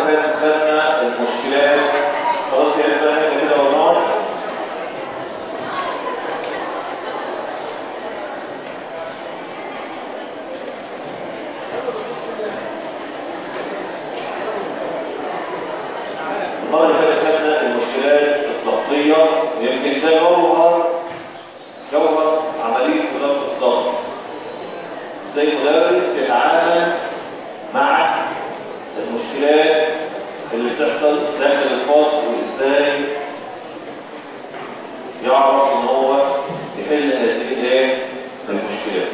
فاتت خدنا المشكلات خلاص يا اخوان كده والله المرة اللي فاتت خدنا المشكلات الصوتية يمكن ده جوهر جوهر عملية مدرس الصوت ازاي مدرس يتعامل مع المشكلات اللي بتحصل داخل الفصل وازاي يعرف ان هو يحل هذه الايه المشكلات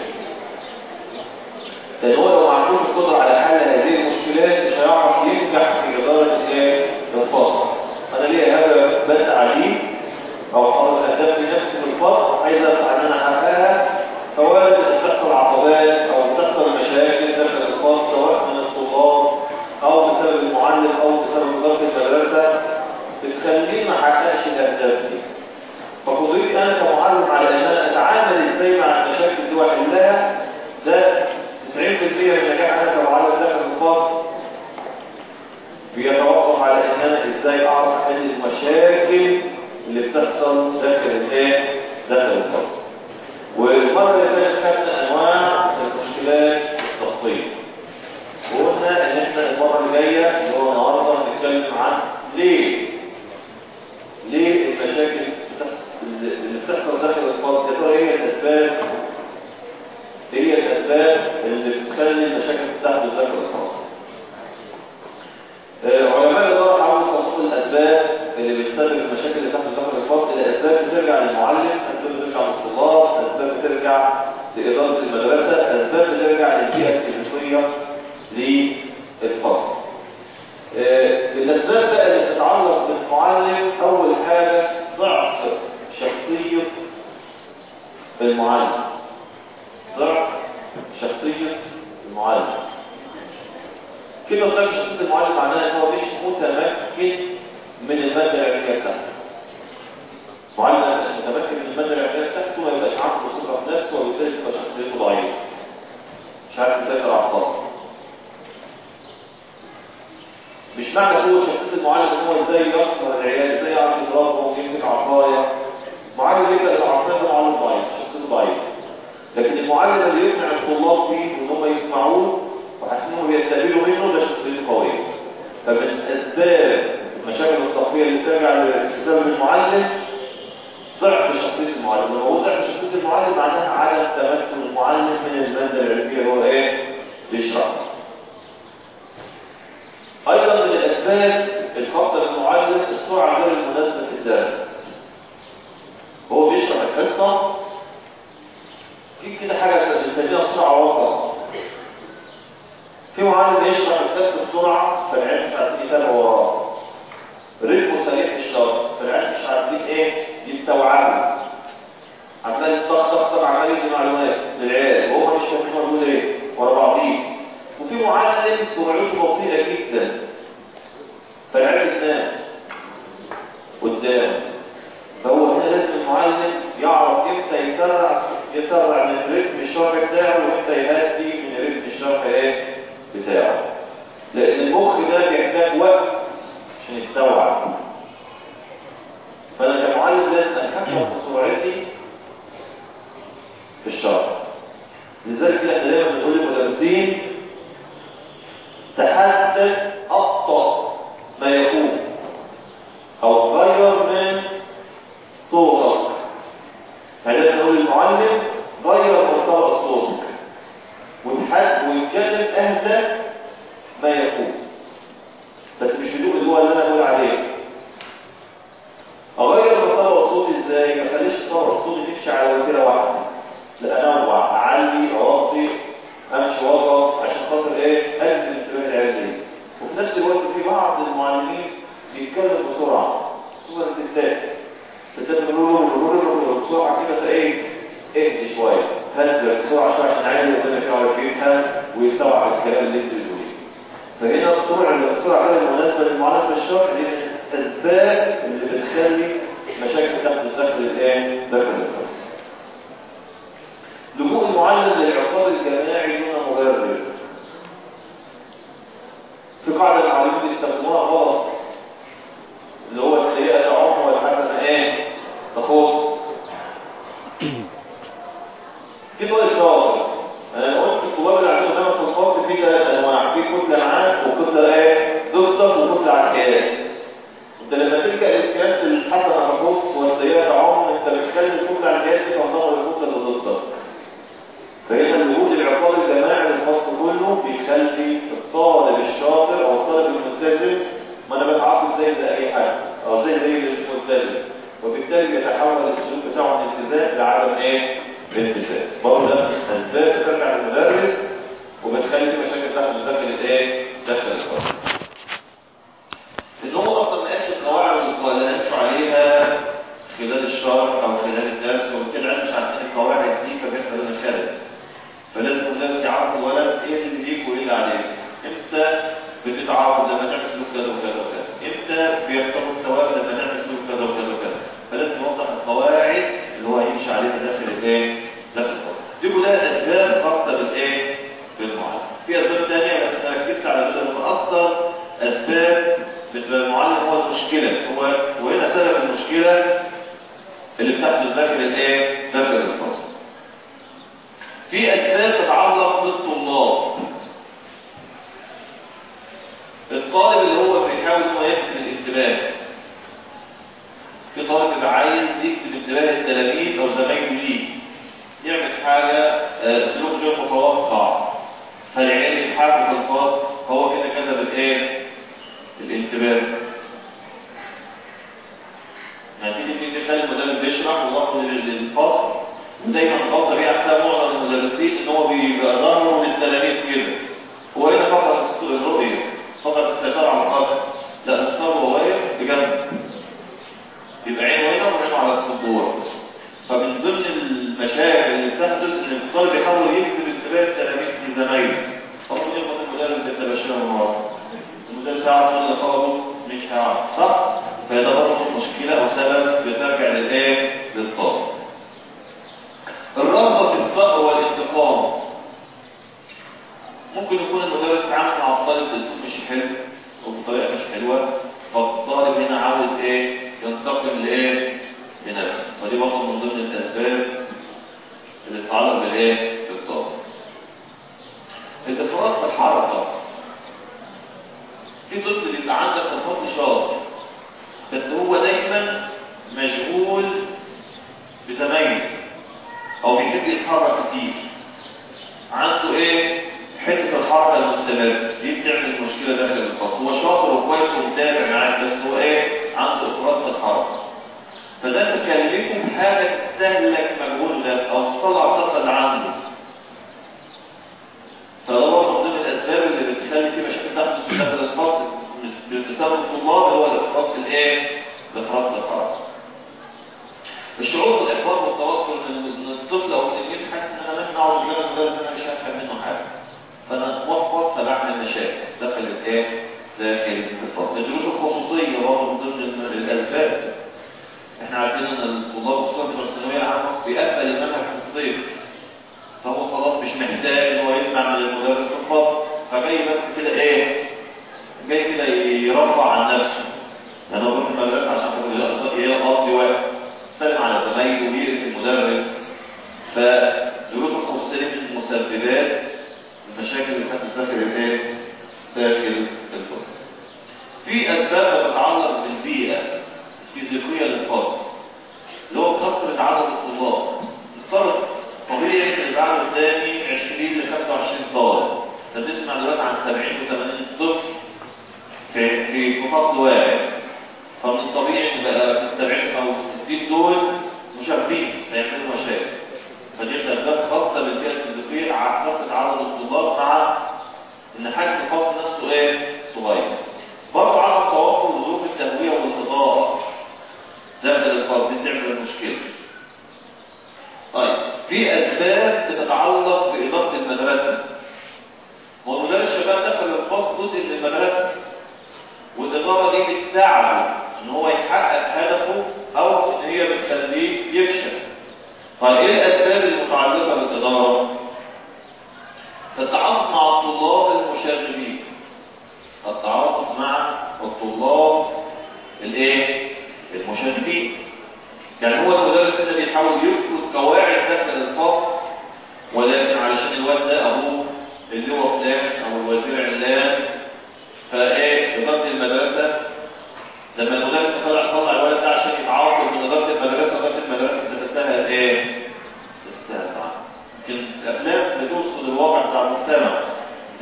لان هو لو ما عندوش القدره على حل هذه المشكلات مش هيعرف ينجح في اداره الايه الفصل انا ليا هذا بس عليه او حاطط اهداف لنفسي في الفصل عايز اسعى ان انا احققها فوارد ان تحصل عقبات او تحصل مشاكل داخل الفصل سواء من الطلاب او بسبب المعلم او بسبب اداره المدرسه بتخليني ما احققش الاهداف دي فقدرتي انا كمعلم على ان انا اتعامل ازاي مع المشاكل دي واحلها ده 90% من نجاح انا كمعلم داخل الفصل بيتوقف على ان انا ازاي اعرف احل المشاكل اللي بتحصل داخل الايه داخل الفصل والمره اللي فاتت خدنا انواع المشكلات الصفيه وقلنا ان احنا المره الجايه اللي هو النهارده هنتكلم عن ليه ليه المشاكل بتحصل اللي بتحصل داخل الفصل يا ترى ايه الاسباب ايه هي الاسباب اللي بتخلي المشاكل تحدث داخل الفصل علماء الإدارة حاولوا يصنفوا الأسباب اللي بتسبب المشاكل اللي تحت داخل الفصل إلى أسباب بترجع للمعلم، أسباب بترجع للطلاب، أسباب بترجع لإدارة المدرسة، أسباب بترجع للبيئة الفيزيقية للفصل. الأسباب بقى اللي بتتعلق بالمعلم أول حاجة ضعف شخصية المعلم. ضعف شخصية المعلم. كلمة ضعف شخصية المعلم معناها ان هو مش متمكن من المادة العلمية بتاعته. معلم مش متمكن من المادة العلمية بتاعته ما يبقاش عنده ثقة في نفسه وبالتالي تبقى شخصيته ضعيفة. مش عارف يسيطر على الفصل. مش معنى قوة شخصية المعلم ان هو ازاي يكسر العيال، ازاي يعرف يضربهم ويمسك عصاية. معلم يبقى العصاية ده معلم ضعيف، شخصيته ضعيفة. لكن المعلم اللي يقنع الطلاب فيه ان هم يسمعوه وحاسين انهم بيستقبلوا منه ده شخصيته قويه فمن اسباب المشاكل الصحيه اللي ترجع لسبب المعلم ضعف شخصيه المعلم لما هو ضعف شخصيه المعلم معناها عدم تمكن المعلم من الماده العلميه اللي هو ايه بيشرحها ايضا من الاسباب الخاصه بالمعلم السرعه غير المناسبه في الدرس هو بيشرح الحصه في كده حاجه بنسميها سرعه وسط في معلم يشرح الدرس بسرعه فالعيال مش عارفين يتابعوا وراه رتمه سريع في الشرح فالعيال مش عارفين ايه يستوعبوا عمال يطخطخ عمال يدي معلومات للعيال وهم مش فاهمين هو بيقول ايه ورا بعضيه وفي معلم سرعته بطيئه جدا فالعيال تنام قدام فهو هنا لازم المعلم يعرف امتى يسرع يسرع من رتم الشرح بتاعه وامتى يهدي من رتم الشرح ايه بتاعه لان المخ ده بيحتاج وقت عشان يستوعب فانا كمعلم لازم اتحكم في سرعتي في الشرح لذلك كده احنا دايما بنقول للمدرسين تحدث ابطا ما يكون او غير من صوتك فلازم نقول للمعلم غير مرتبط صوتك وتحد ويتكلم اهدى ما يكون بس مش بدون اللي هو اللي انا بقول عليه اغير مرتبط صوتي ازاي ما اخليش مرتبط صوتي تمشي على وتيره واحده لا انوع اعلي اوطي امشي وسط عشان خاطر ايه اجذب انتباه العيال دي وفي نفس الوقت في بعض المعلمين بيتكلم بسرعه خصوصا الستات الستات بيقولوا بسرعه كده فايه اهدي شويه هدي بسرعه شويه عشان عيل قدامك يعرف يفهم ويستوعب الكلام اللي انت بتقوليه فهنا السرعه السرعه غير المناسبه للمعلم في الشرح دي من الاسباب اللي بتخلي مشاكل تحدث داخل الايه داخل الفصل لجوء المعلم للعقاب الجماعي دون مبرر في قاعدة العالمين بيستخدموها غلط اللي هو السيئة تعم والحسنة ايه تخص في طريق شاطر انا قلت الطلاب اللي عندهم دايما في الفصل في ثلاث انواع في كتله معاك وكتله ايه ضدك وكتله عكاز انت لما تلجا للسياسه الحسنه تخص والسيئه تعم انت بتخلي الكتله عكاز تنظر الكتله اللي ضدك فإذا وجود العقاب الجماعي للفصل كله بيخلي الطالب الشاطر أو الطالب الملتزم ما أنا بتعاقب زي زي أي حد أو زي زي اللي مش ملتزم وبالتالي يتحول السلوك بتاعه من التزام لعدم إيه؟ الالتزام برضه ده من الأسباب بترجع للمدرس وبتخلي في مشاكل داخل داخل الإيه؟ داخل الفصل. إن هو أصلا ما قالش القواعد اللي نمشوا عليها خلال الشرح أو خلال الدرس وبالتالي العيال مش عارفين القواعد دي فبيحصل لنا خلل. فلازم المدرس يعرف الولد ايه اللي ليك وايه اللي عليك امتى بتتعرض لما تعمل سلوك كذا وكذا وكذا امتى بيرتبط ثواب لما نعمل سلوك كذا وكذا وكذا فلازم يوضح القواعد اللي هو هيمشي عليها داخل الايه داخل الفصل دي كلها اسباب خاصه بالايه بالمعلم في اسباب ثانيه بس انا ركزت على جزء من اكثر اسباب المعلم هو المشكله هو وهنا سبب المشكله اللي بتحدث داخل الايه داخل الفصل في أسباب تتعلق بالطلاب الطالب اللي هو بيحاول انه يكسب الانتباه في طالب بيبقى عايز يكسب انتباه التلاميذ او زمايله ليه يعمل حاجه سلوك غير متوقع فالعيال يتحرك في الفصل هو كده كسب الايه الانتباه يعني في تلميذ يخلي المدرس بيشرح ويروح للفصل ودايما غلطه بيها حتى معظم المدرسين ان هو بيبقى ظهره للتلاميذ كده هو هنا فقط الرؤيه فقط السيطره على القصر لا الاسطار هو واقف بجنب يبقى عينه هنا وعينه على السبوره فمن ضمن المشاكل اللي بتحدث ان الطالب يحاول يجذب انتباه التلاميذ لزمايله طب يخبط المدرس بالتباشير من ورا المدرس هيعرف ان طلبه مش هيعرف صح؟ فده برضه مشكله او سبب بترجع للايه؟ للطالب الرغبة في الثأر والانتقام ممكن يكون المدرس تعامل مع الطالب باسلوب مش حلو او بطريقه مش حلوه فالطالب هنا عاوز ايه ينتقم لايه لنفسه ودي برضه من ضمن الاسباب اللي تتعلق بالايه بالطالب الافراط في الحركه في طفل بيبقى عندك في الفصل شاطر بس هو دايما مشغول بزمايله او بيحب يتحرك كتير عنده ايه حته الحركه المستمره دي بتعمل مشكله داخل الفصل هو شاطر وكويس ومتابع معاك بس هو ايه عنده افراط في الحركه فده تكلفه بحاجه تستهلك مجهود ده او تطلع الطاقه اللي عنده فده برضه من ضمن الاسباب اللي بتخلي في مشاكل تحدث داخل الفصل بسبب الطلاب هو الافراط في الايه؟ الافراط في الحركه الشعور بالاحباط والتوتر من الطفل او التلميذ حاسس ان انا مهما اقعد قدام المدرس انا مش هفهم منه حاجه فانا محبط فبعمل مشاكل داخل الايه؟ داخل الفصل الدروس الخصوصيه برضه من ضمن الاسباب احنا عارفين ان الطلاب خصوصا في الثانويه العامه بيقبل المنهج في الصيف فهو خلاص مش محتاج ان هو يسمع من المدرس في الفصل فجاي بس كده ايه؟ جاي كده يرفع عن نفسه انا بروح المدرسه عشان يقضي وقت سلم على زمايله ويقرف المدرس فدروس الخصوصيه من المسببات المشاكل اللي كانت داخل الايه؟ داخل الفصل. في اسباب تتعلق بالبيئه الفيزيقيه للفصل اللي هو كثره عدد الطلاب. نفترض طبيعي ان يبقى قدامي 20 ل 25 طالب. فبنسمع دلوقتي عن 70 و 80 طفل في في فصل واحد. فمن الطبيعي ان بقى في السبعين او الستين دول مشابهين فيعملوا مشاكل فدي اسباب خاصه بالبيئه الفيزيقيه على كثره عدد الطلاب مع ان حجم الفصل نفسه ايه صغير برضه عدم توفر ظروف التهويه والاضاءه داخل الفصل دي تعمل المشكله طيب في اسباب بتتعلق باداره المدرسه هو المدرس شباب دخل الفصل جزء من المدرسه والاداره دي بتساعده ان هو يحقق هدفه او ان هي بتخليه يفشل طيب ايه الاسباب المتعلقه بالاداره التعاطف مع الطلاب المشاغبين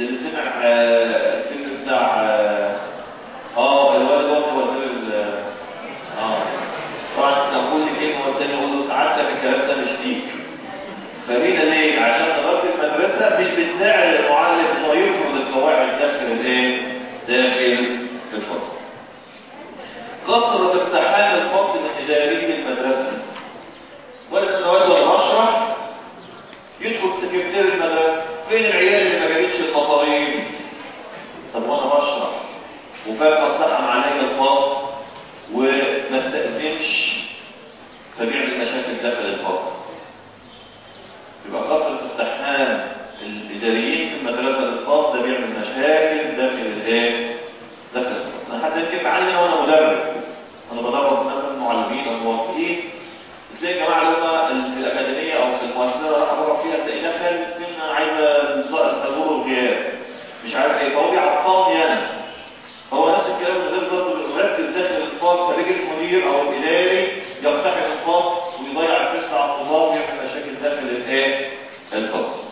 زي اللي سمع آه، الفيلم بتاع اه آه، الوالد هو وزير ال- اه طبعا انت تقول لي كلمه والتاني يقول له سعادتك الكلام ده مش ليك فبينا ليه؟ عشان إدارة المدرسة مش بتساعد المعلم إنه يفرض القواعد داخل الإيه؟ داخل الفصل. كثرة اقتحام الفصل من إداري المدرسة. ولا من الواد ولا بشرح يدخل سكرتير المدرسة، فين العيال اللي ما جابتش المصاريف؟ طب وأنا بشرح وفاهم اقتحم عليا الفصل وما استأذنش فبيعمل مشاكل داخل الفصل. يبقى كثرة اقتحام الإداريين في المدرسة الخاص ده بيعمل مشاكل داخل الإيه؟ داخل الفصل. أنا حتى يمكن معلم وأنا مدرب. أنا بدرب مثلا معلمين أو موظفين. تلاقي يا جماعة لما في الأكاديمية أو في المؤسسة راح أدرب فيها تلاقي دخل فينا عايزة الحضور والغياب. مش عارف إيه فهو بيعطلني أنا. هو نفس الكلام المدير برضه مركز داخل الفصل فبيجي المدير أو الإداري يقتحم الفصل ويضيع الفصل على الطلاب ويعمل مشاكل داخل الايه؟ الفصل.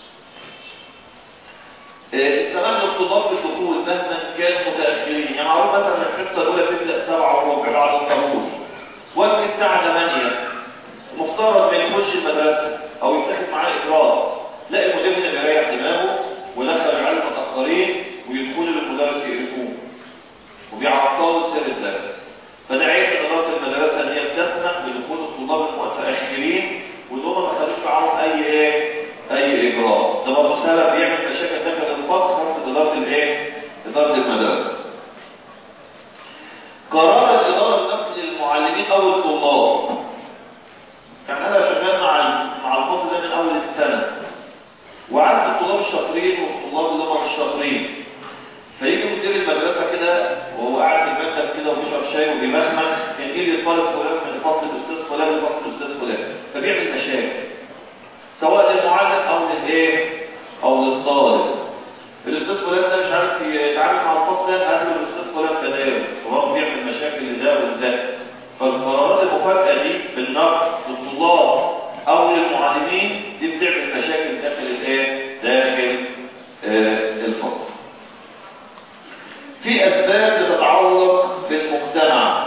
إيه، السماح للطلاب بالدخول مهما كانوا متاخرين، يعني معروف مثلا الحصه الاولى تبدا 7 وربع بعد الطابور. وقت الساعه 8 المفترض ما يخش المدرسه او يتاخد معاه اجراء. لا المدير هنا بيريح دماغه ودخل العيال متاخرين ويدخلوا للمدرس يقرفوه. وبيعطلوا سير الدرس. فده عيب من اداره المدرسه ان هي بتسمح بدخول الطلاب المتاخرين ودول ما خدوش معاهم اي ايه اي اجراء ده برضه سبب بيعمل مشاكل داخل الفصل خاصه اداره الايه اداره المدرسه قرار الاداره النقل للمعلمين او الطلاب يعني انا شغال مع ال- مع الفصل ده من اول السنه وعارف الطلاب الشاطرين والطلاب اللي هم مش شاطرين فيجي مدير المدرسة كده وهو قاعد في المكتب كده وبيشرب شاي وبيمخمخ يجي لي الطالب فلان من فصل الأستاذ فلان لفصل الأستاذ فلان فبيعمل مشاكل سواء للمعلم أو للإيه؟ أو للطالب الأستاذ فلان ده مش عارف يتعامل مع الفصل ده قال له الأستاذ فلان تداول وهو بيعمل مشاكل لده ولده فالقرارات المفاجئة دي بالنقد للطلاب أو للمعلمين دي بتعمل مشاكل داخل الإيه؟ داخل آه الفصل في أسباب تتعلق بالمجتمع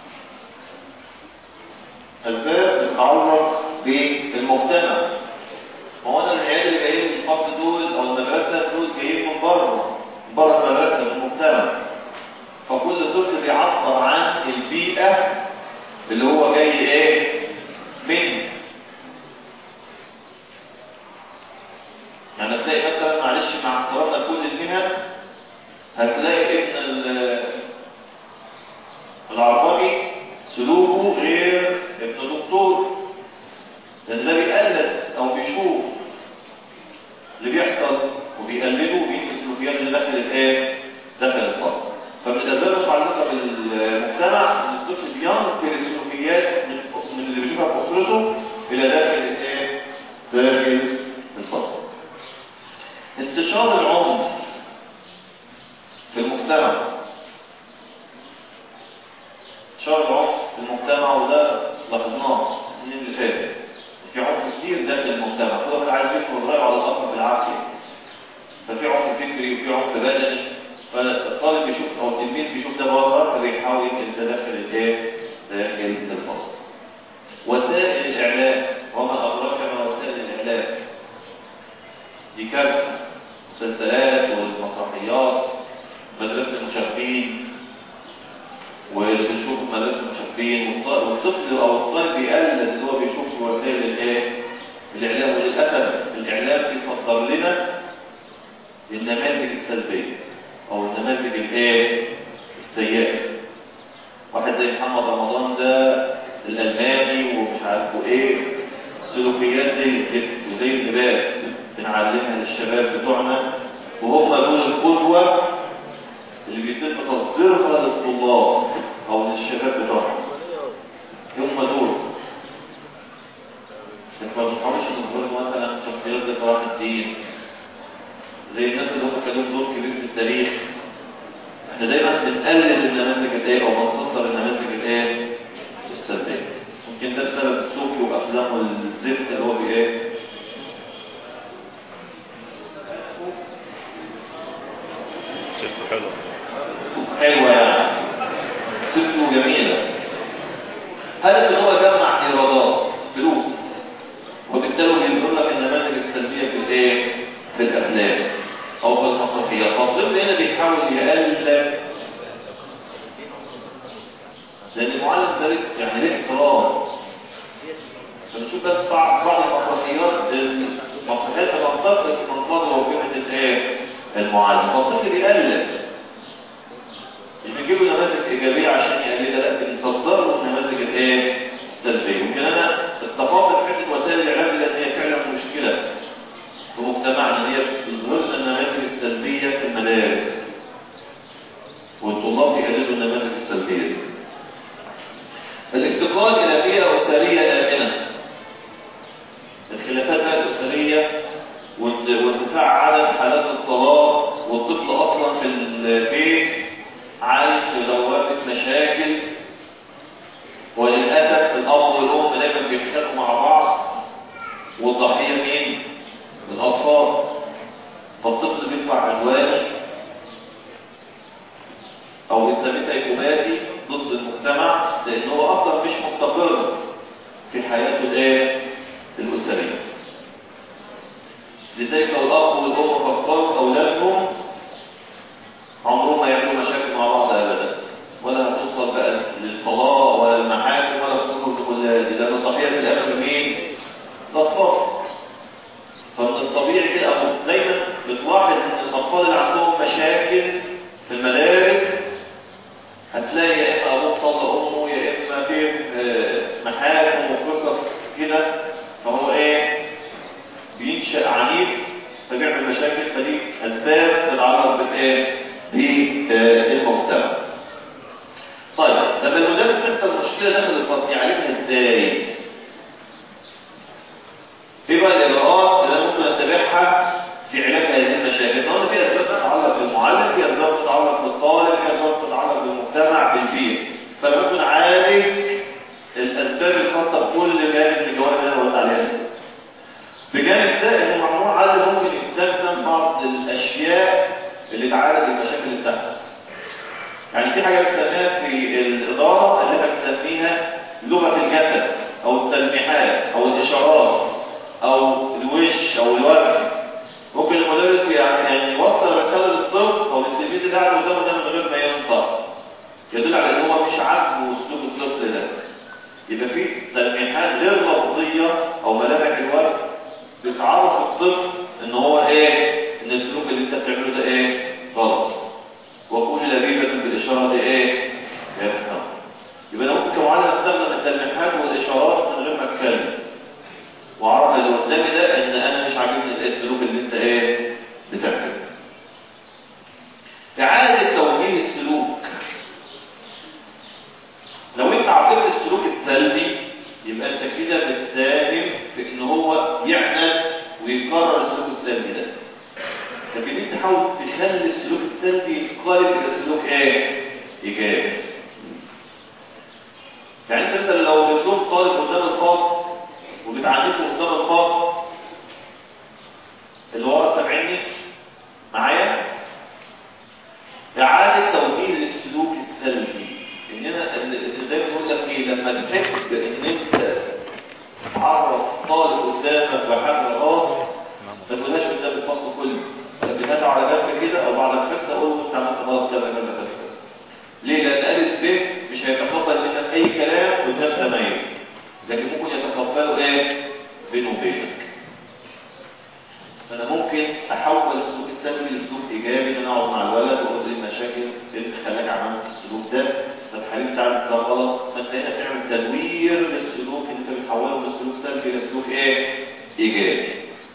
أسباب تتعلق بالمجتمع ما هو أنا العيال اللي جايين من الفصل دول أو المدرسة دول جايين من بره من بره المدرسة من المجتمع فكل طفل بيعبر عن البيئة اللي هو جاي إيه منه يعني هتلاقي مثلا معلش مع احترامنا كل المهن هتلاقي ابن ال- العربي سلوكه غير ابن دكتور لان ده بيقلد او بيشوف اللي بيحصل وبيقلده وبيجي السلوكيات اللي داخل الايه داخل الفصل فمن الاسباب المتعلقه بالمجتمع ان الطفل بينقل السلوكيات من من اللي بيشوفها في اسرته الى داخل الايه داخل الفصل انتشار العنف في المجتمع انتشار العنف في المجتمع وده لاحظناه السنين اللي فاتت في عنف كتير داخل المجتمع كل واحد عايز يفرض رايه على الاخر بالعافيه ففي عنف فكري وفي عنف بدني فالطالب بيشوف او التلميذ بيشوف ده بره فبيحاول ينقل ده داخل الايه؟ داخل الفصل. وسائل الاعلام وما ادراك ما وسائل الاعلام دي كارثه المسلسلات والمسرحيات مدرسة المشاغبين واللي بنشوف مدرسة المشاغبين والط- والطفل أو الطالب بيقلد اللي هو بيشوف في وسائل الايه؟ الإعلام وللأسف الإعلام بيصدر لنا النماذج السلبية أو النماذج الايه؟ السيئة واحد زي محمد رمضان ده الألماني ومش عارفه إيه سلوكيات زي الزفت وزي النبات بنعلمها للشباب بتوعنا وهم دول القدوة اللي بيتم تصديرها للطلاب او للشباب بتوعهم هم دول انت ما بتحاولش تصدر مثلا شخصيات زي صلاح الدين زي الناس اللي هم كان لهم دور كبير في التاريخ احنا دايما بنقلل النماذج الايه او بنصدر النماذج الايه السلبيه ممكن ده بسبب السوقي وافلامه الزفت اللي هو بايه حلو حلوة يعني سته جميلة هل هو جمع إيرادات فلوس وبالتالي بيظهر لك النماذج السلبية في الايه؟ في الأفلام أو في المسرحيات فالطفل هنا بيحاول يقلل لأن المعلم ده ليه- يعني ليه احترام فنشوف بس بعض بعض المسرحيات المسرحيات بتنتقص من قدر وقيمة الايه؟ المعلم فالطفل بيقلل مش بنجيب له نماذج ايجابيه عشان يقلدها لا بنصدر له النماذج الايه السلبيه يمكن انا استفاضت في حته وسائل الاعلام لان هي فعلا مشكله في مجتمعنا ان هي بتظهر لنا النماذج السلبيه في المدارس والطلاب يقلدوا النماذج السلبيه دي. الانتقال الى بيئه اسريه امنه الخلافات بقى الاسريه وارت- وارتفاع عدد حالات الطلاق والطفل اصلا في البيت عايش في دوامه مشاكل وللاسف الاب والام دايما بيتخانقوا مع بعض والضحيه مين؟ الاطفال فالطفل بيطلع عدواني او اسلامي سيكوباتي ضد المجتمع لان هو اصلا مش مستقر في حياته الايه؟ الاسريه لذلك لو الاب والام فكروا اولادهم عمرهم ما يعملوا مشاكل مع بعض ابدا ولا هتوصل بقى للطلاق ولا المحاكم ولا هتوصل لكل هذه لان الطبيعي في الاخر مين؟ الاطفال فمن الطبيعي كده أو دايما بتلاحظ ان الاطفال اللي عندهم مشاكل في المدارس هتلاقي يا اما ابوه طلق امه يا اما في آه، محاكم وقصص كده فهو ايه بينشأ عنيف فبيعمل مشاكل فدي اسباب تتعرض بالايه بالمجتمع طيب لما المدرس تحصل مشكله داخل الفصل يعالجها ازاي ايه بقى الاجراءات اللي أنا ممكن اتبعها في علاج هذه المشاكل طبعا في اسباب تتعلق بالمعلم في اسباب تتعلق بالطالب في اسباب تتعلق بالمجتمع بالبيئه فانا ممكن اعالج الاسباب الخاصه بكل جانب من الجوانب اللي انا قلت عليها دي. بجانب ده ان الممنوع عدد ممكن يستخدم بعض الاشياء اللي تعالج المشاكل اللي بتحدث يعني في حاجه بنسميها في الاداره اللي احنا بنسميها لغه الجسد او التلميحات او الاشارات او الوش او الوجه ممكن المدرس يعني يعني يوصل رساله للطفل او للتلميذ اللي قاعد قدامه ده من غير ما ينطق يدل على ان هو مش عاجبه اسلوب الطفل ده يبقى في تلميحات غير لفظيه او ملامح الوجه بتعرف الطفل ان هو ايه ان السلوك اللي انت بتعمله ده ايه غلط وكل لبيبة بالاشاره دي ايه يفهم يبقى انا ممكن كمعلم استخدم التلميحات والاشارات من غير ما اتكلم واعرف اللي قدامي ده ان انا مش عاجبني الايه السلوك اللي انت ايه بتعمله اعاده توجيه السلوك لو انت عاقبت السلوك السلبي يبقى انت كده بتساهم في ان هو يعمل ويكرر السلوك السلبي ده لكن انت حاول تخلي السلوك السلبي يتقلب الى سلوك ايه ايجابي يعني انت مثلا لو بتلوم طالب قدام الفصل وبتعنفه قدام الفصل اللي ورا سامعني معايا اعاده توجيه للسلوك السلبي اننا ان دايما بقول لك ايه لما تحب ان انت تعرف طالب قدامك بحاجه غلط ما تقولهاش قدام الفصل كله لكن على جنب كده او بعد الحصه اقول له انت عملت غلط كذا كذا كذا كذا ليه؟ لان الف ب مش هيتقبل منك اي كلام قدام زمايله لكن ممكن يتقبله ايه؟ بينه وبينك فانا ممكن احول السلوك السلبي لسلوك ايجابي ان انا اقعد مع الولد واقول له المشاكل اللي خلاك عملت السلوك ده طب حبيبي ساعات ده غلط فانت هنا تعمل تدوير للسلوك اللي انت بتحوله من سلوك سلبي لسلوك ايه؟ ايجابي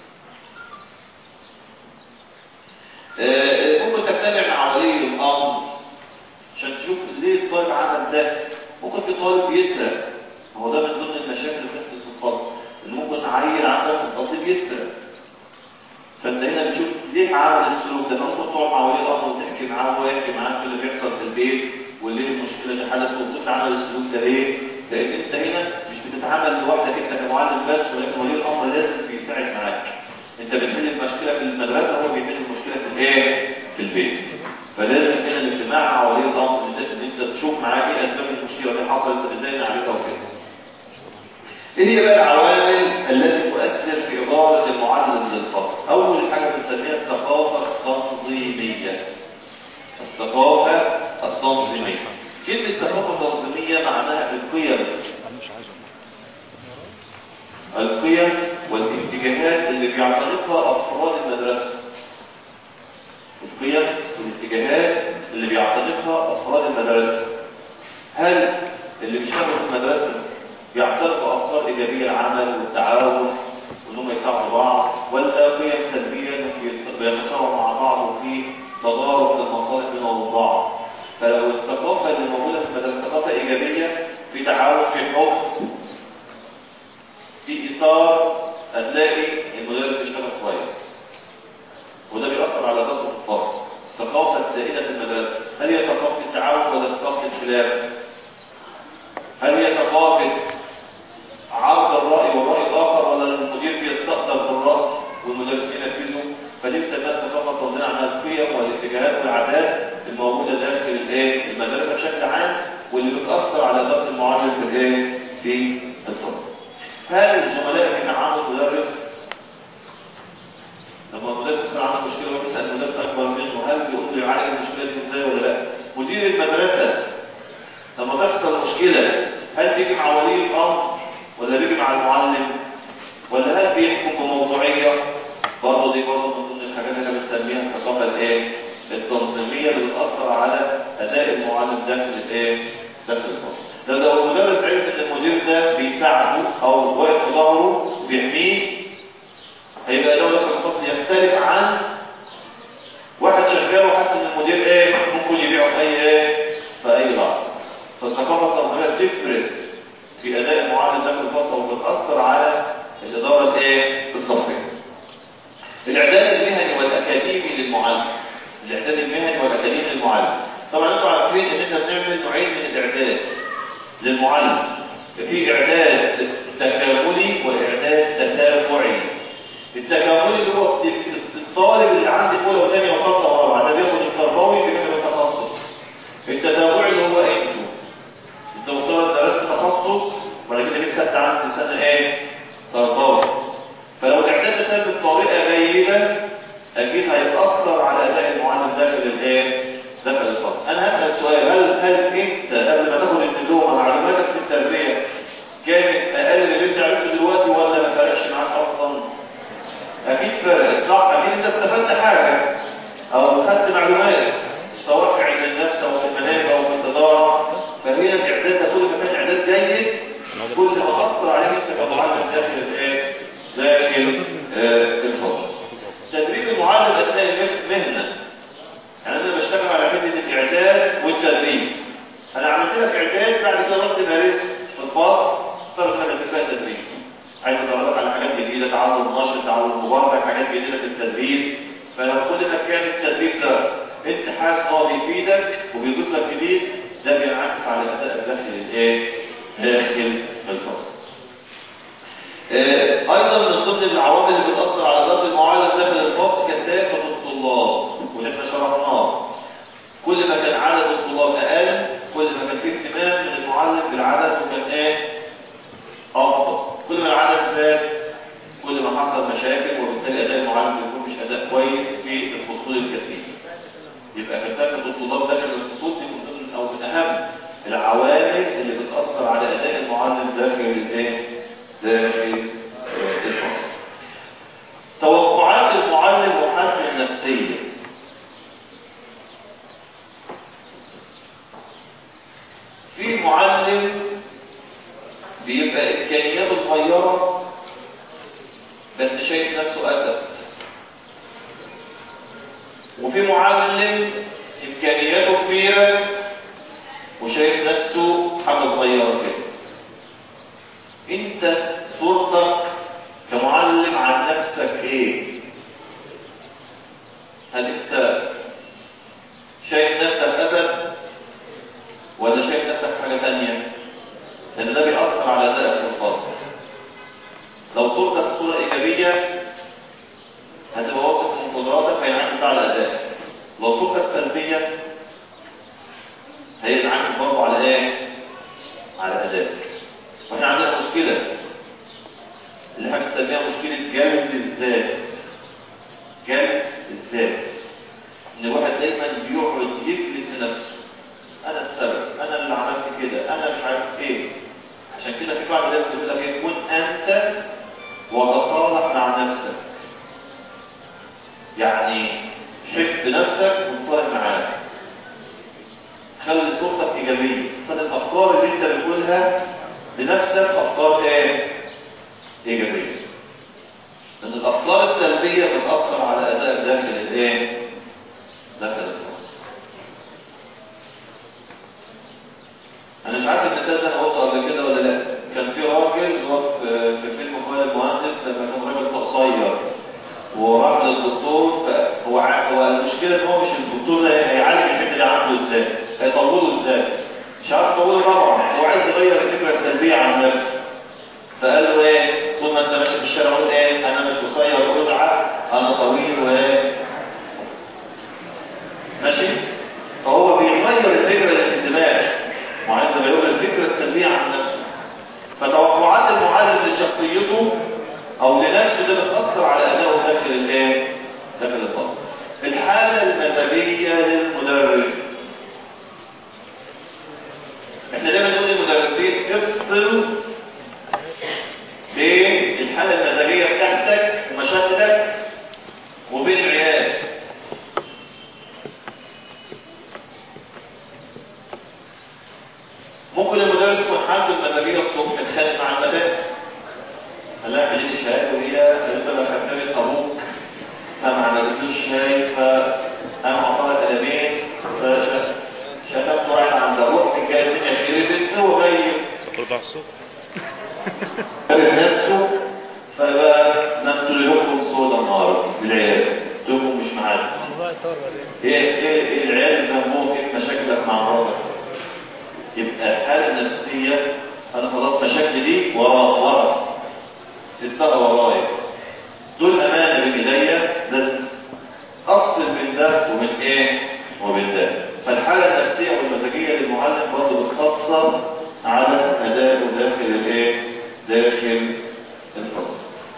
آه، ممكن تجتمع مع ولي الامر عشان تشوف ليه الطالب عمل ده ممكن في طالب يسرق هو ده من ضمن المشاكل اللي بتحدث في الفصل ان ممكن عيل عندك في الفصل يسرق فانت هنا بتشوف ليه عمل السلوك ده فممكن تقعد مع ولي الامر وتحكي معاه ويحكي معاه في اللي بيحصل في البيت وليه المشكله اللي حدثت والطفل عمل السلوك ده ليه لان انت هنا مش بتتعامل لوحدك انت كمعلم بس ولكن ولي الامر لازم بيساعد معاك انت بتحل المشكله في المدرسه هو بيحل المشكله في الايه في البيت فلازم هنا الاجتماع مع ولي الامر ان انت- إن انت تشوف معاه ايه اسباب المشكله دي حصلت طب ازاي نعالجها وكده ايه هي بقى العوامل التي تؤثر في اداره المعلم للفصل اول حاجه بنسميها الثقافه التنظيميه الثقافه التنظيميه كلمه ثقافه تنظيميه معناها القيم القيم والاتجاهات اللي بيعتنقها افراد المدرسه القيم والاتجاهات اللي بيعتنقها افراد المدرسه هل اللي بيشتغلوا في المدرسه بيعتنقوا افكار ايجابيه العمل والتعاون وانهم يساعدوا بعض ولا قيم سلبيه بيس- بيتساووا مع بعض وفي تضارب للمصالح بينهم وبين بعض فلو الثقافه اللي موجوده في المدرسه ثقافه ايجابيه في تعاون في حب في اطار هتلاقي المدرس يشتغل كويس وده بيأثر على ذاته في الفصل الثقافة السائدة في المدرسة هل هي ثقافة التعاون ولا ثقافة الخلاف؟ هل هي ثقافة عرض الرأي والرأي الآخر ولا المدير بيستقطب بالرأي والمدرسين ينفذوا فدي بتسميها الثقافة التنظيمية عنها القيم والاتجاهات والعادات الموجودة داخل الايه المدرسة بشكل عام واللي بتأثر على ضبط المعلم في الايه في الفصل هل الزملاء كان عنده مدرس لما المدرس يكون عنده مشكله ويسال المدرس اكبر منه هل بيقول له يعالج المشكله دي ازاي ولا لا؟ مدير المدرسه لما تحصل مشكله هل بيجي مع ولي الامر ولا بيجي مع المعلم ولا هل بيحكم بموضوعيه؟ برضه دي برضه من ضمن الحاجات اللي احنا بنسميها الثقافه الايه؟ التنظيميه اللي بتاثر على اداء المعلم داخل الايه؟ داخل الفصل. ده لو المدرس عرف ان المدير ده بيساعده او واقف في ظهره بيحميه هيبقى دولة في الفصل يختلف عن واحد شغال وحاسس ان المدير ايه ممكن يبيعه في اي ايه في اي لحظه فالثقافه التنظيميه بتفرق في اداء المعلم داخل الفصل وبتاثر على الاداره الايه الصفيه الاعداد المهني والاكاديمي للمعلم الاعداد المهني والاكاديمي للمعلم طبعا انتوا عارفين ان احنا بنعمل نوعين من الاعداد للمعلم في اعداد تكاملي واعداد تتابعي التكاملي اللي هو الطالب اللي عنده اولى وثانيه وثالثه ورابعه ده بياخد التربوي بيعمل التخصص التتابعي اللي هو انتوا انت مفترض درست تخصص وبعد كده جيت خدت عندي سنه ايه تربوي فلو الاعداد ده تم بطريقه جيده اكيد هيتاثر على اداء المعلم داخل الايه داخل الفصل انا هسال سؤال هل هل انت قبل ما تاخد الدبلومه معلوماتك في التربيه كانت اقل من اللي انت عرفته دلوقتي ولا ما فرقش معاك اصلا اكيد فرقت صح اكيد انت استفدت حاجه او خدت معلومات سواء في علم النفس او في المناهج او في التجاره فهي الاعداد ده كل ما كان اعداد جيد كل ما اثر عليك انت كمعلم داخل الايه داخل آه، الفصل تدريب المعلم اثناء المهنه يعني انا بشتغل على حته الاعداد والتدريب انا عملت لك اعداد بعد كده رحت مارست في الفصل صارت انا فيها تدريب عايز ادربك على حاجات جديده تعلم نشر تعلم مبارك حاجات جديده في التدريب فلو كل ما كان التدريب ده انت حاسس ان هو بيفيدك وبيضيف لك جديد ده بينعكس على اداء داخل الايه؟ داخل الفصل. آه، ايضا من ضمن العوامل اللي بتاثر على اداء المعلم داخل الفصل كثافه الطلاب واللي احنا شرحناه. كل ما كان عدد الطلاب اقل كل ما كان في اهتمام من المعلم بالعدد وكان ايه؟ افضل. كل ما العدد زاد كل ما حصل مشاكل وبالتالي اداء المعلم بيكون مش اداء كويس في الفصول الكثيره. يبقى كثافه الطلاب داخل الفصول دي من ضمن او من اهم العوامل اللي بتاثر على اداء المعلم داخل الايه؟ داخل آه، الفصل. توقعات المعلم وحالته النفسيه. في معلم بيبقى امكانياته صغيره بس شايف نفسه اسد وفي معلم امكانياته كبيره وشايف نفسه حاجه صغيره كده انت صورتك كمعلم عن نفسك ايه هل انت شايف نفسك اسد ولا شايف نفسك حاجه ثانيه لان ده بيأثر على ادائك في الفصل لو صورتك صورة إيجابية هتبقى واثق من قدراتك هينعكس على أدائك لو صورتك سلبية هينعكس برضه على ايه؟ على ادائك واحنا عندنا مشكلة اللي احنا بنسميها مشكلة جلد الذات جلد الذات ان الواحد دايما بيقعد يفلت في نفسه انا السبب انا اللي عملت كده انا مش عارف ايه عشان كده في بعض الناس بتقول لك ايه كن انت وتصالح مع نفسك يعني حب نفسك وتصالح معاك خلي صورتك ايجابيه خلي الافكار اللي انت بتقولها لنفسك افكار ايه ايجابيه لان الافكار السلبيه بتاثر على ادائك داخل الايه داخل الفصل انا مش عارف المثال ده انا قلته قبل كده ولا لا كان في راجل هو في في فيلم خالد المهندس لما كان راجل قصير وراح للدكتور هو هو المشكله ان هو مش الدكتور ده هيعالج الحته اللي عنده ازاي هيطوله ازاي مش عارف يطوله طبعا هو عايز يغير الفكره السلبيه عن نفسه فقال له ايه طول ما انت ماشي في الشارع قول ايه انا مش قصير وازعه انا طويل وايه ماشي فهو بيغير الفكره اللي في الدماغ وعايز يغير الفكره السلبيه عن نفسه فتوقعات المعلم لشخصيته او لنفسه ده بتاثر على ادائه داخل الايه داخل الفصل الحاله المزاجيه للمدرس احنا دايما نقول للمدرسين افصل بين الحاله المزاجيه بتاعتك ومشاكلك وبين العيال ممكن المدرس يكون حالته المزاجيه الصبح اتخانق مع المدام قال لها اعملي لي شاي وهي قالت له خدمت ابوك فما عملتلوش شاي فانا اعطاها قلمين فشتمته رايح عند ابوك جاي الدنيا شربت هو جاي ترضع الصبح قابل نفسه فبقى نمت لكم صودا النهارده بالعيال لكم مش معانا ايه ايه ايه العيال ذنبهم ايه مشاكلك مع مراتك يبقى الحاله النفسيه انا خلاص مشاكلي دي ورا ورا ستها ورايا دول امانه بين ايديا لازم افصل بين ده وبين ايه وبين ده فالحاله النفسيه والمزاجيه للمعلم برضه بتاثر على ادائه داخل الايه داخل الفصل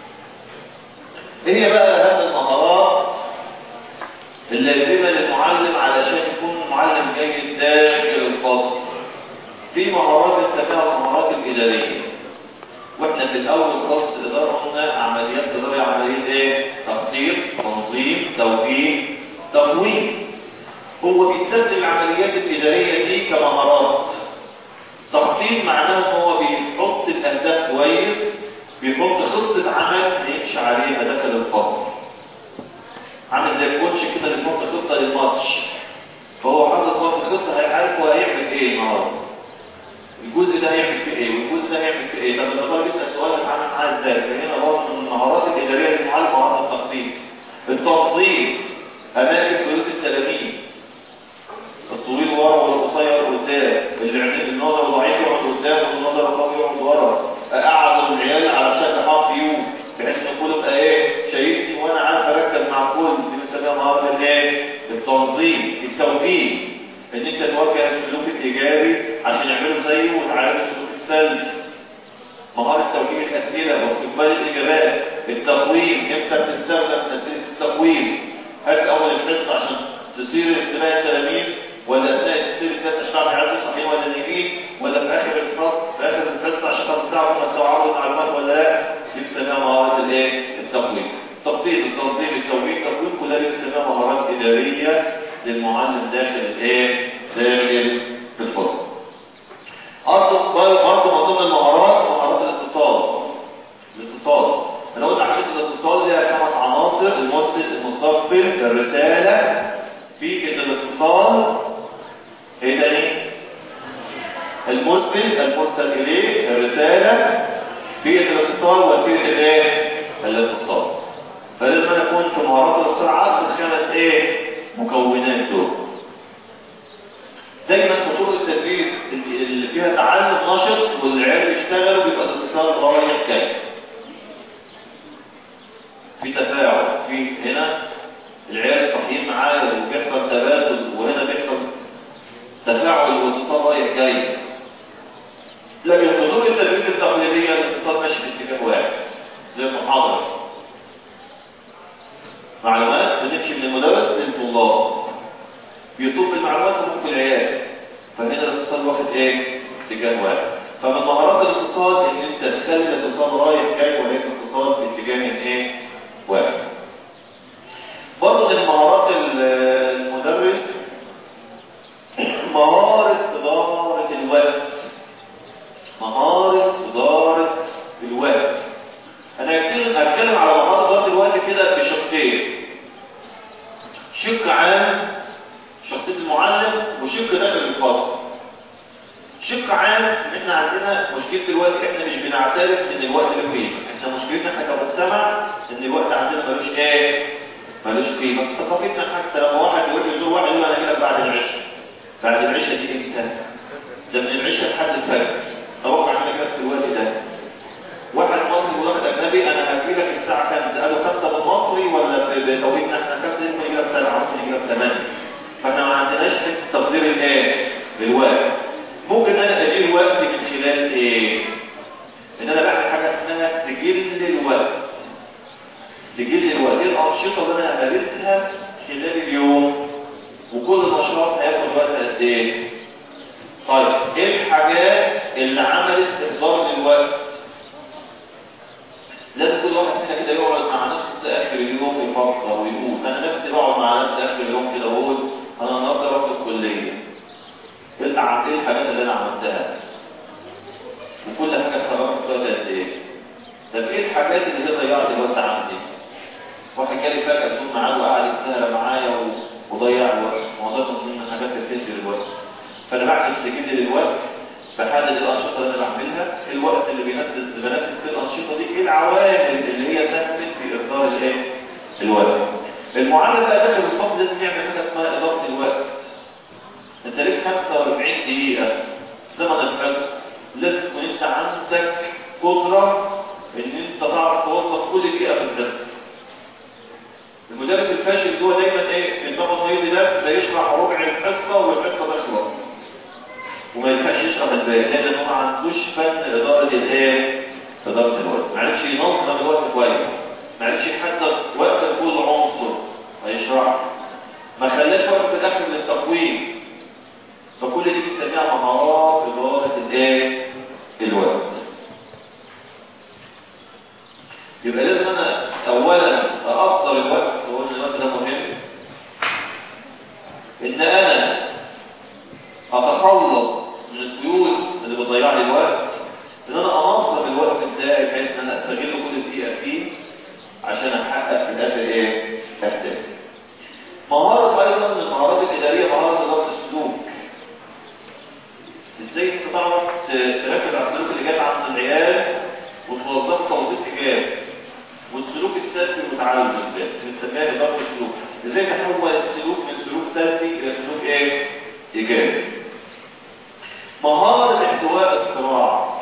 ايه بقى هذه المهارات اللازمه للمعلم علشان يكون معلم جيد داخل الفصل في مهارات بنسميها المهارات الاداريه واحنا في الاول خالص في الاداره قلنا عمليات اداريه عمليه ايه تخطيط تنظيم توجيه تمويل هو بيستخدم العمليات الاداريه دي كمهارات تخطيط معناه ان هو بيحط الاهداف كويس بيحط خطه عمل يمشي عليها داخل الفصل عامل زي الكوتش كده اللي بيحط خطه للماتش فهو حاطط برضه خطه هيعرف هو هيعمل ايه النهارده الجزء ده هيعمل فيه ايه والجزء ده هيعمل فيه ايه طب الطالب يسال سؤال هتعامل معاه ازاي فهنا برضه من المهارات الاداريه للمعلم مهارات التخطيط التنظيم اماكن جلوس التلاميذ الطويل ورا والقصير قدام اللي عندهم النظر ضعيف يقعد قدام والنظر قوي يقعد ورا اقعد العيال على شكل حرف يو بحيث ان كله يبقى ايه شايفني وانا عارف اركز مع الكل دي بنسميها مهاره الايه التنظيم التوجيه ان انت توجه السلوك الايجابي عشان يعملوا زيه وتعالج السلوك السلبي مهاره توجيه الاسئله واستقبال الاجابات التقويم امتى بتستخدم اسئله التقويم هل في اول الحصه عشان تثير انتباه التلاميذ ولا اثناء تثير الناس عشان يعرفوا صحيح ولا نيجين ولا في اخر الفصل في اخر الحصه عشان تعرفوا استوعبوا المعلومات ولا لا دي بنسميها مهاره الايه التقويم تخطيط التنظيم التوجيه التقويم كلها دي بنسميها مهارات اداريه للمعلم داخل الايه داخل الفصل برضه برضه من ضمن المهارات مهارات الاتصال الاتصال انا قلت عمليه الاتصال ليها خمس عناصر المرسل المستقبل الرساله في الاتصال ايه تاني المرسل المرسل اليه الرساله في الاتصال وسيله الايه الاتصال فلازم أن يكون في مهارات الاتصال عدد الخمس ايه مكونات دول دايما خطوط التدريس اللي فيها تعلم نشط والعيال بيشتغلوا بيبقى الاتصال رايح جاي في تفاعل في هنا العيال صاحيين معايا وبيحصل بيطلب المعلومات وممكن العيال فهنا الاتصال واخد ايه اتجاه واحد فمن مهارات الاتصال ان انت تخلي الاتصال رايح جاي وليس اتصال في اتجاه ايه واحد برضه من مهارات المدرس مهارة إدارة الوقت مهارة إدارة الوقت أنا هتكلم هتكلم على مهارة إدارة الوقت كده بشقين شق عام شخصية المعلم وشق داخل الفصل شق عام ان احنا عندنا مشكلة الوقت احنا مش بنعترف ان الوقت له قيمة احنا مشكلتنا احنا كمجتمع ان الوقت عندنا ملوش ايه ملوش قيمة في ثقافتنا حتى لما واحد يقول لي زور واحد يقول انا جاي بعد العشاء بعد العشاء دي امتى ده من العشاء لحد الفجر توقع انا جاي في الوقت ده واحد مصري وواحد اجنبي انا هجي لك الساعه 5 قالوا 5 بالمصري ولا بتوقيتنا احنا 5 يمكن يجي لك 7 ممكن يجي لك 8 فاحنا ما عندناش حته تقدير الايه الوقت ممكن انا ادير وقتي من خلال ايه ان انا بعمل حاجه اسمها سجل الوقت سجل الوقت ايه الانشطه اللي انا همارسها خلال اليوم وكل نشاط هياخد وقت قد ايه طيب ايه الحاجات اللي عملت اهدار للوقت لازم كل واحد فينا كده يقعد مع نفسه اخر اليوم يفكر ويقول انا نفسي بقعد مع نفسي اخر اليوم كده واقول انا النهارده رحت الكليه ايه الحاجات اللي انا عملتها وكل حاجه اتخرجت فيها قد ايه طب ايه الحاجات اللي هي ضيعت الوقت عندي واحد جالي فجاه بدون ميعاد وقعد السهره معايا وضيع الوقت موضوع من الحاجات اللي بتدي الوقت فانا بعمل استجابه للوقت بحدد الانشطه اللي انا بعملها الوقت اللي بينفذ بنفذ فيه الانشطه دي ايه العوامل اللي هي ساهمت في افضال الايه الوقت المعلم بقى داخل الفصل لازم يعمل حاجه اسمها اداره الوقت انت ليك 45 دقيقه زمن الحصه لازم تكون انت عندك قدره ان انت تعرف توصل كل دقيقه في الدرس المدرس الفاشل هو دايما ايه في دماغه طويل درس ده يشرح ربع الحصه والحصه تخلص وما ينفعش يشرح الباقي لان هو ما عندوش فن اداره الايه اداره الوقت ما عرفش ينظم الوقت كويس ما عرفش يحدد وقت لكل عنصر هيشرح ما خلاش وقت في الاخر للتقويم فكل دي بنسميها مهارات اداره الايه الوقت يبقى لازم انا اولا اقدر الوقت وقلنا الوقت ده مهم ان انا اتخلص من القيود اللي بتضيع لي الوقت ان انا انظم الوقت بتاعي بحيث ان انا استغل كل دقيقه فيه عشان احقق في الاخر ايه اهدافي مهاره ايضا من المهارات الاداريه مهاره اداره السلوك ازاي انت تعرف تركز على السلوك اللي جاي عند العيال وتوظفه توظيف ايجابي والسلوك السلبي المتعلم ازاي بنسميها اداره السلوك ازاي نحول السلوك من سلوك سلبي الى سلوك ايه ايجابي مهاره احتواء الصراع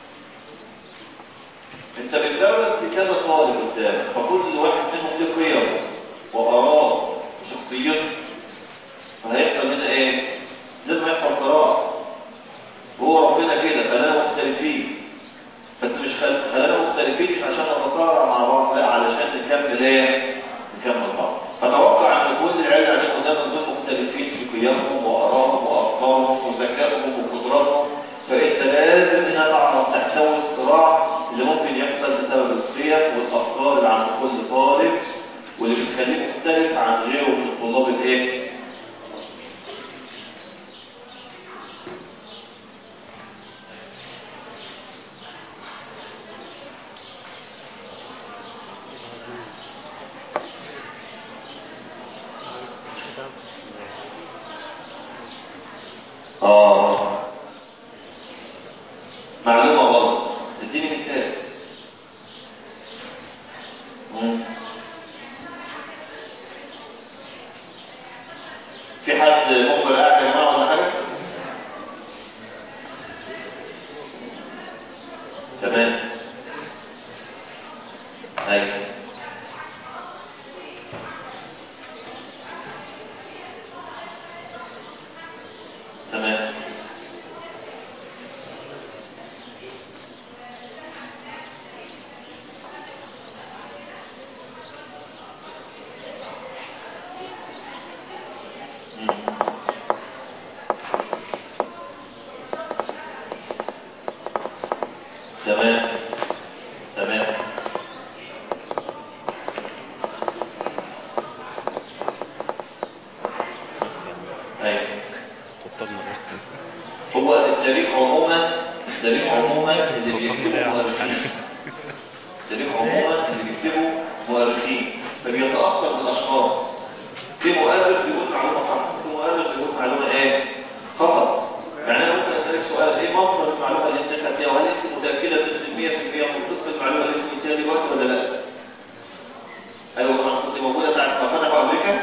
انت بتدرس لكذا طالب قدامك فكل واحد منهم له قيم واراء وشخصيته فهيحصل هنا ايه لازم يحصل صراع وهو ربنا كده خلانا مختلفين بس مش خل... خلانا مختلفين عشان نتصارع مع بعض لا علشان نكمل ايه نكمل بعض فتوقع ان كل العيال اللي قدامك دول مختلفين في قيمهم وارائهم وافكارهم وذكائهم وقدراتهم فانت لازم هنا تعرف تحتوي الصراع اللي ممكن يحصل بسبب القيم والافكار اللي عند كل طالب واللي بتخليه مختلف عن غيره من الطلاب الايه اه معلومة غلط اديني مثال مم. في حد مخبر قاعد يا جماعة ولا حاجة؟ تمام ايوه تمام مم. هو التاريخ عموما التاريخ عموما اللي بيكتبه مؤرخين التاريخ عموما اللي بيكتبه مؤرخين فبيتأثر بالأشخاص في مؤرخ بيقول معلومة صح في مؤرخ بيقول معلومة ايه خطأ يعني انا ممكن اسالك سؤال ايه مصدر المعلومه اللي انت خدتيها وهل انت متاكده بنسبه 100% من صدق المعلومه اللي انت قلتيها دلوقتي ولا لا ايوه طبعا كنت موجوده ساعه ما فتحوا امريكا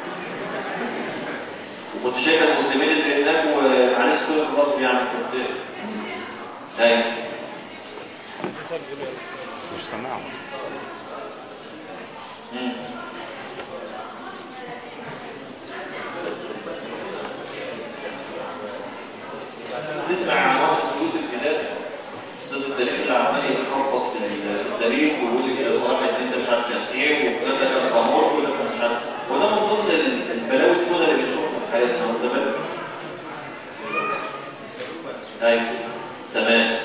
وكنت شايف المسلمين اللي هناك ومعلش كل الغلط يعني كنت ايوه مش سامعه نسمع عن واحد اسمه يوسف زيدان استاذ التاريخ اللي عمال يتخبط في التاريخ ويقول لي كده صراحه ان انت مش عارف كان ايه والكلام ده كان خمور وده كان مش عارف وده من ضمن البلاوي السوداء اللي بنشوفها في حياتنا واخد بالك؟ ايوه تمام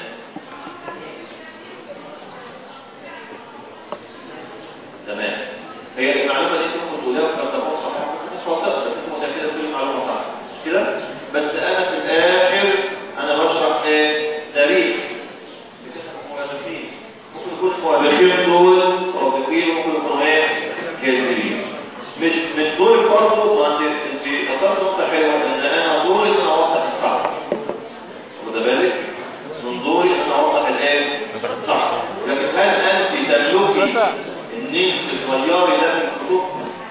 تمام هي المعلومه دي ممكن تقولها وقد تكون صحيحه مش واضحه بس انت متاكده كل المعلومه صح مش كده بس انا في الاخر انا بشرح ايه تاريخ مؤلفين ممكن يكون المؤلفين دول صادقين ممكن يكونوا ايه كاذبين مش من دور برضه انت انت اثرت نقطه حلوه ان انا دوري ان انا اوضح الصح واخد بالك من دوري ان اوضح الايه الصح لكن هل انت تملكي ان انت تغيري ده في الخطوط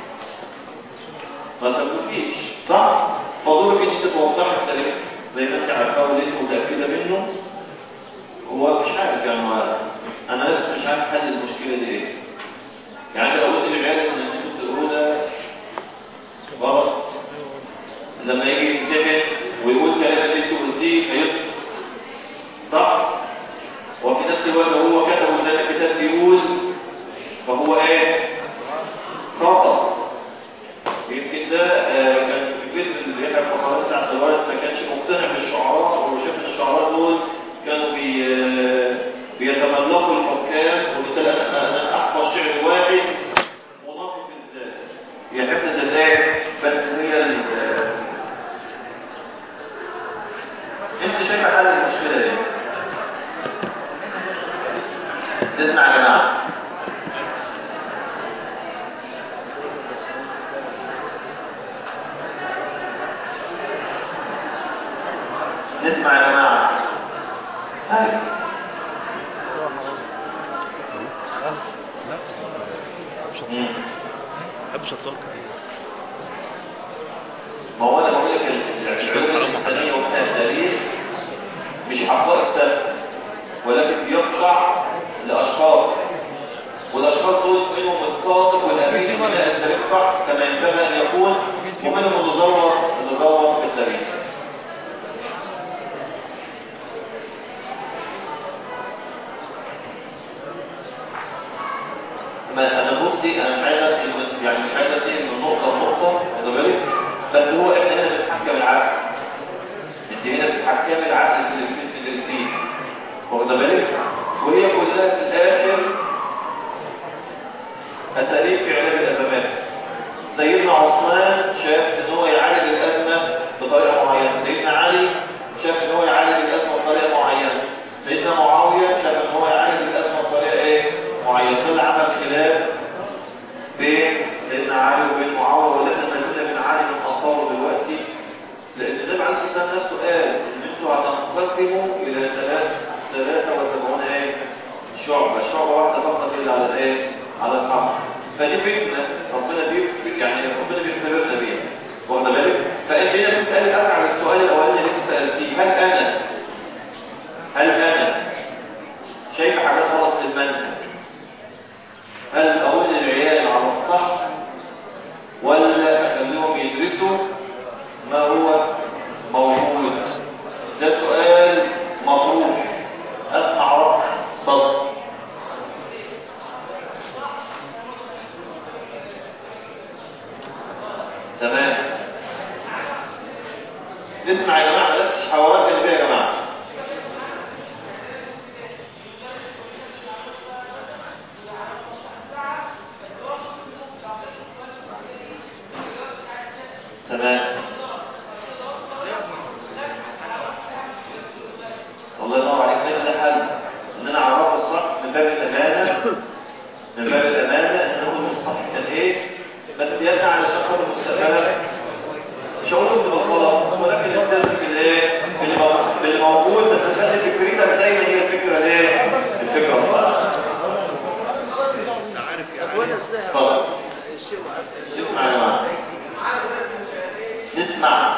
ما تملكيش صح فدورك ان انت توضحي التاريخ زي ما انت عارفه واللي انت متاكده منه هو مش عارف يعني هو انا لسه مش عارف حل المشكله دي ايه يعني انت لو قلت للعيال ان انتوا بتقولوا ده غلط لما يجي يمتحن ويقول كلام اللي انت قلتيه هيسقط صح وفي نفس الوقت هو كتبه زي ما الكتاب بيقول فهو ايه خطأ يمكن ده آه، كان في فيلم اللي بيحكي فقرات بتاع الوالد ما كانش مقتنع بالشعراء وشاف ان الشعراء دول كانوا بي آه، بيتملقوا الحكام وبالتالي انا أنا احفظ شعر واحد مناطق بالذات هي حته الايه بس هي ال- آه، انت شايفه حل المشكله دي تسمع يا جماعه نسمع يا جماعة هاي مم. بحبش اتصور ما هو انا بقول لك العلوم الانسانيه ومنها التاريخ مش حقائق ثابته ولكن بيقع لاشخاص والاشخاص دول منهم الصادق والامين من التاريخ صح كما ينبغي ان يكون ومنهم المزور المزور في التاريخ ما انا بصي انا مش عايز أنقل- يعني مش عايز انتقل من نقطه لنقطه واخد بالك بس هو احنا هنا بنتحكم العقل انت هنا بتتحكم العقل اللي بتدرسيه واخد بالك وهي كلها في الاخر اساليب في علاج الازمات سيدنا عثمان شاف ان هو يعالج الازمه بطريقه معينه سيدنا علي شاف ان هو يعالج الازمه بطريقه معينه سيدنا معاويه شاف ان هو يعالج الازمه بطريقه ايه معينه دول عمل خلاف بين سيدنا علي وبين معاويه وده احنا ما زلنا بنعاني من اثاره دلوقتي لان النبي عليه الصلاه والسلام نفسه قال ان انتوا هتنقسموا الى ثلاث 73 ايه شعبه شعبه واحده فقط الا على الايه على الحق فدي فتنه ربنا بيف يعني ربنا بيختبرنا بيها واخد بالك فانت هنا بتسالي ارجع للسؤال الاولاني اللي انت سالتيه هل انا هل انا شايف حاجات غلط في المنهج هل اقول للعيال على الصح ولا اخليهم يدرسوا ما هو موجود ده سؤال مطروح اسمع رأي اتفضل تمام نسمع يا جماعه بس حوارات قلبيه يا جماعه تمام اسمع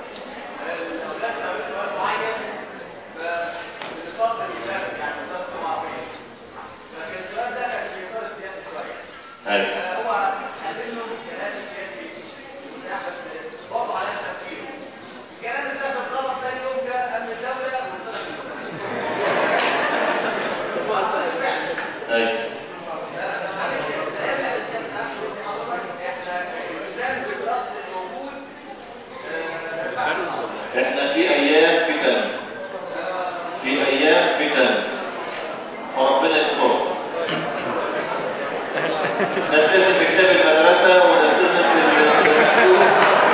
ايوه ايوه احنا في ايام فتن في ايام فتن وربنا يستر نزلت في كتاب المدرسة ونزلت في الدستور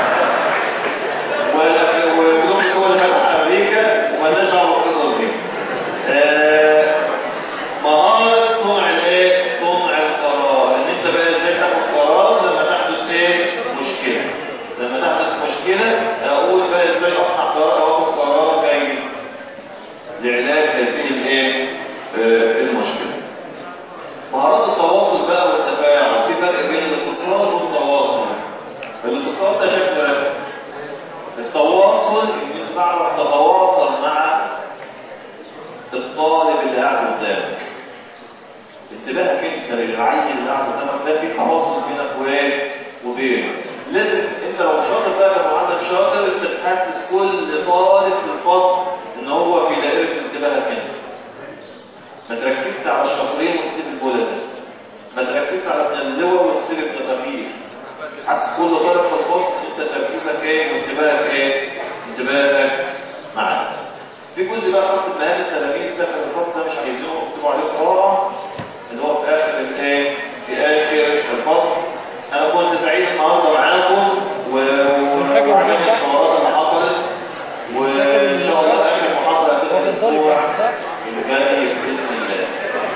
وبدون دول فتح امريكا ومالناش دعوه بالقصص دي آه، مهارة صنع الايه؟ صنع القرار ان انت بقى ازاي تاخد قرار لما تحدث ايه؟ مشكلة لما تحدث مشكلة اقول بقى ازاي اصنع قرار او اخد قرار جيد لعلاج هذه الايه؟ آه، المشكلة مهارات التواصل بقى والتفاعل في فرق بين الاتصال والتواصل الاتصال ده شكل رسمي التواصل ان انت تعرف تتواصل مع الطالب اللي قاعد قدامك انتباهك انت للعيل اللي قاعد قدامك ده في تواصل بينك وايه وبينه لازم انت لو شاطر بقى لو معلم شاطر انت تحسس كل طالب في الفصل ان هو في دائره انتباهك انت ما تركزش على الشاطرين وتسيب البلد ما تركزش على ابن اللواء وتسيب ابن الخفيف حاسس كل طالب في الفصل انت تركيزك ايه وانتباهك ايه انتباهك معاك في جزء بقى خاص بمهام التلاميذ داخل الفصل ده مش عايزينهم يكتبوا عليه قراءه اللي هو في اخر الايه في اخر الفصل انا كنت سعيد النهارده معاكم و وعملت الحوارات اللي حصلت وان شاء الله اخر محاضره هتبقى الاسبوع اللي جاي باذن الله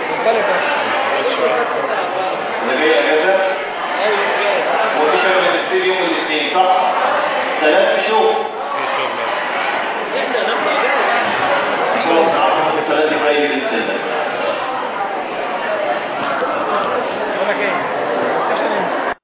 اللي جاي اجازه وفي شغل الاستديو يوم الاثنين صح؟ ثلاث